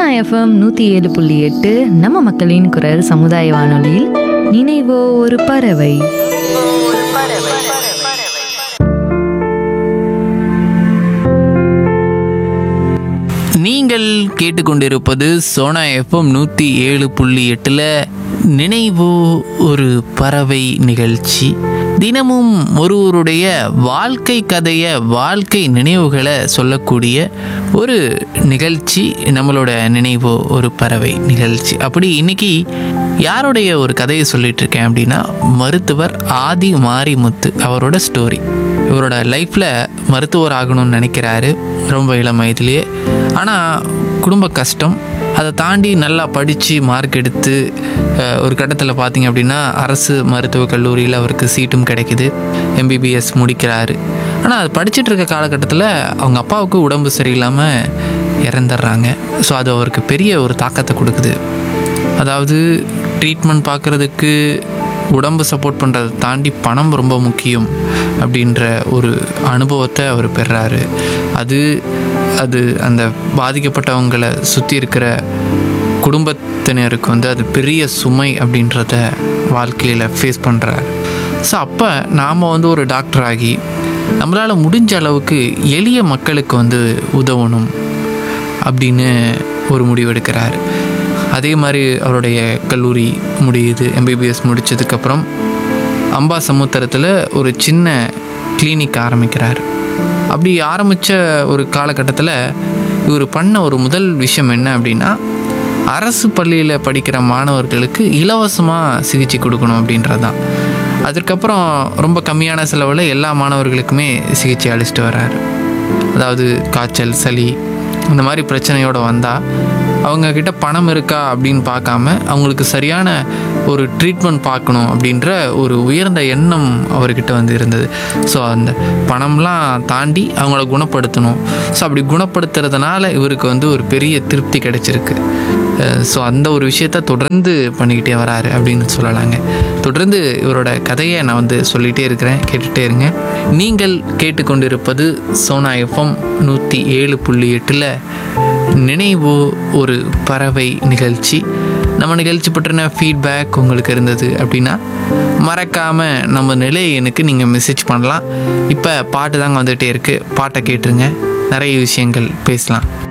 FM நூற்றி ஏழு புள்ளி எட்டு நம்ம மக்களின் குரல் சமுதாய வானொலியில் நினைவோ ஒரு பறவை நீங்கள் கேட்டுக்கொண்டிருப்பது சோனா எஃப்எம் நூற்றி ஏழு புள்ளி எட்டில் நினைவு ஒரு பறவை நிகழ்ச்சி தினமும் ஒருவருடைய வாழ்க்கை கதையை வாழ்க்கை நினைவுகளை சொல்லக்கூடிய ஒரு நிகழ்ச்சி நம்மளோட நினைவு ஒரு பறவை நிகழ்ச்சி அப்படி இன்னைக்கு யாருடைய ஒரு கதையை சொல்லிட்டு இருக்கேன் அப்படின்னா மருத்துவர் ஆதி மாரிமுத்து அவரோட ஸ்டோரி இவரோட லைஃப்பில் மருத்துவர் ஆகணும்னு நினைக்கிறாரு ரொம்ப இளம் வயதுலேயே ஆனால் குடும்ப கஷ்டம் அதை தாண்டி நல்லா படித்து மார்க் எடுத்து அஹ், ஒரு கட்டத்தில் பார்த்தீங்க அப்படின்னா அரசு மருத்துவக் கல்லூரியில் அவருக்கு சீட்டும் கிடைக்குது எம்பிபிஎஸ் முடிக்கிறாரு ஆனால் அது படிச்சுட்டு இருக்க காலகட்டத்தில் அவங்க அப்பாவுக்கு உடம்பு சரியில்லாமல் இறந்துடுறாங்க ஸோ அது அவருக்கு பெரிய ஒரு தாக்கத்தை கொடுக்குது அதாவது ட்ரீட்மெண்ட் பார்க்குறதுக்கு உடம்பு சப்போர்ட் பண்ணுறதை தாண்டி பணம் ரொம்ப முக்கியம் அப்படின்ற ஒரு அனுபவத்தை அவர் பெறாரு அது அது அந்த பாதிக்கப்பட்டவங்களை சுற்றி இருக்கிற குடும்பத்தினருக்கு வந்து அது பெரிய சுமை அப்படின்றத வாழ்க்கையில் ஃபேஸ் பண்ணுறாரு ஸோ அப்போ நாம் வந்து ஒரு டாக்டர் ஆகி நம்மளால் முடிஞ்ச அளவுக்கு எளிய மக்களுக்கு வந்து உதவணும் அப்படின்னு ஒரு முடிவு எடுக்கிறார் அதே மாதிரி அவருடைய கல்லூரி முடியுது எம்பிபிஎஸ் முடித்ததுக்கப்புறம் அம்பா சமுத்திரத்தில் ஒரு சின்ன கிளினிக் ஆரம்பிக்கிறார் அப்படி ஆரம்பித்த ஒரு காலகட்டத்தில் இவர் பண்ண ஒரு முதல் விஷயம் என்ன அப்படின்னா அரசு பள்ளியில் படிக்கிற மாணவர்களுக்கு இலவசமாக சிகிச்சை கொடுக்கணும் அப்படின்றது தான் அதுக்கப்புறம் ரொம்ப கம்மியான செலவில் எல்லா மாணவர்களுக்குமே சிகிச்சை அளிச்சிட்டு வர்றாரு அதாவது காய்ச்சல் சளி இந்த மாதிரி பிரச்சனையோடு வந்தால் அவங்கக்கிட்ட பணம் இருக்கா அப்படின்னு பார்க்காம அவங்களுக்கு சரியான ஒரு ட்ரீட்மெண்ட் பார்க்கணும் அப்படின்ற ஒரு உயர்ந்த எண்ணம் அவர்கிட்ட வந்து இருந்தது ஸோ அந்த பணம்லாம் தாண்டி அவங்கள குணப்படுத்தணும் ஸோ அப்படி குணப்படுத்துறதுனால இவருக்கு வந்து ஒரு பெரிய திருப்தி கிடைச்சிருக்கு ஸோ அந்த ஒரு விஷயத்த தொடர்ந்து பண்ணிக்கிட்டே வராரு அப்படின்னு சொல்லலாங்க தொடர்ந்து இவரோட கதையை நான் வந்து சொல்லிகிட்டே இருக்கிறேன் கேட்டுகிட்டே இருங்க நீங்கள் கேட்டுக்கொண்டிருப்பது சோனா எஃப்எம் நூற்றி ஏழு புள்ளி எட்டில் நினைவு ஒரு பறவை நிகழ்ச்சி நம்ம நிகழ்ச்சி பற்றின ஃபீட்பேக் உங்களுக்கு இருந்தது அப்படின்னா மறக்காமல் நம்ம நிலையனுக்கு நீங்கள் மெசேஜ் பண்ணலாம் இப்போ பாட்டு தாங்க வந்துகிட்டே இருக்குது பாட்டை கேட்டுருங்க நிறைய விஷயங்கள் பேசலாம்